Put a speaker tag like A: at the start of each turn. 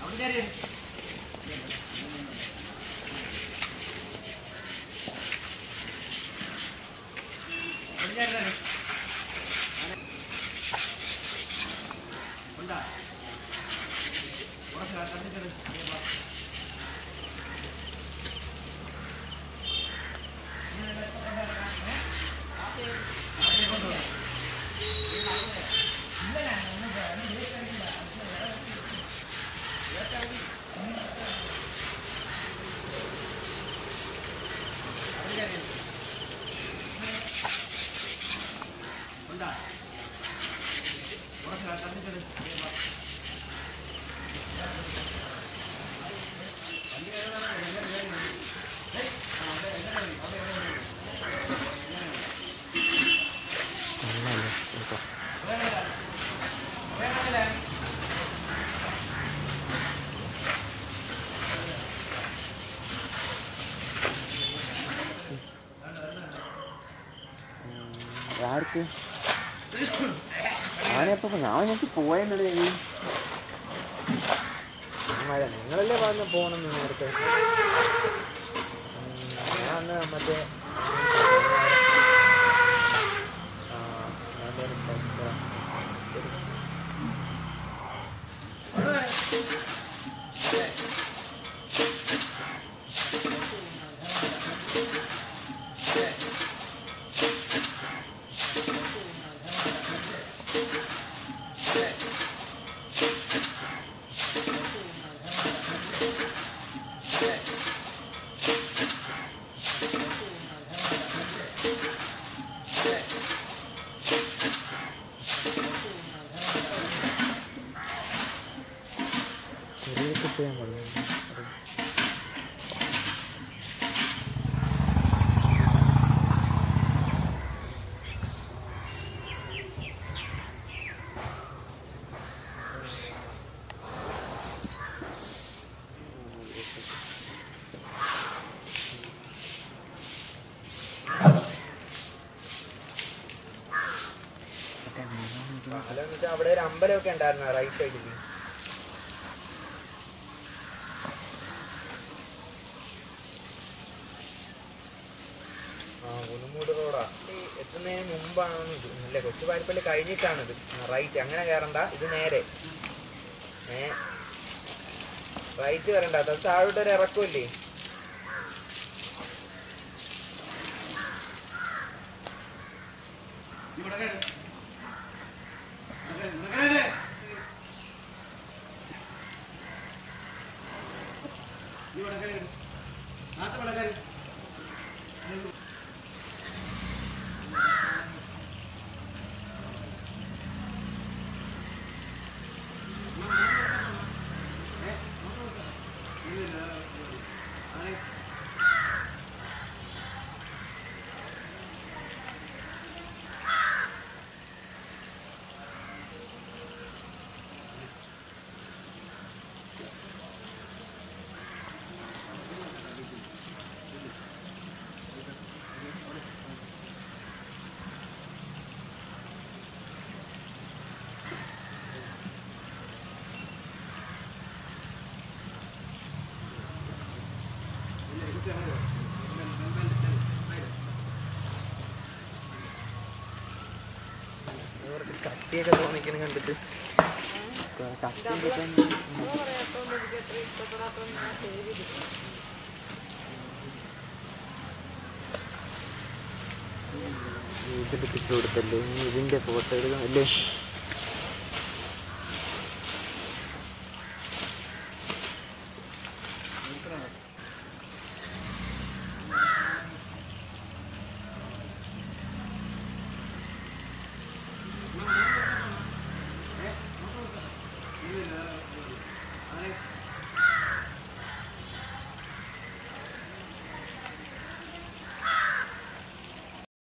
A: ആർക്ക് ഞാനെപ്പോ ഞാൻ നോക്കി പോയെന്നുള്ളത് നീ മഴ നിങ്ങളല്ലേ പറഞ്ഞ പോകണം നേരത്തെ ഉം, ഞാൻ അന്ന് മറ്റേ ആ, ഞാൻ ഒരു പൈസ- ശരി. ചെറിയ കുട്ടി ഞാൻ പറഞ്ഞു അതെന്ന് വെച്ചാൽ അവിടെ ഒരു അമ്പലമൊക്കെ ഉണ്ടായിരുന്നു റൈറ്റ് സൈഡിൽ ആ ഉളുമൂട് റോഡാ ഈ എത്തുന്നതിന് മുമ്പാണെന്ന് ഇത് ഇല്ല കൊച്ചു പാരിപ്പള്ളി കഴിഞ്ഞിട്ടാണ് ഇത് റൈറ്റ് അങ്ങനെ കയറണ്ട ഇത് നേരെ ഏ റൈറ്റ് വരണ്ട അത് താഴോട്ട് ഒരു ഇറക്കുമല്ലേ ഇവർക്ക് കട്ടിയൊക്കെ തോന്നിക്കണ കണ്ടിട്ട് കട്ടിയൊക്കെ ഇതിട്ട് കൊടുത്തല്ലേ ഇതിന്റെ ഫോട്ടോ എടുക്കാം അല്ലേ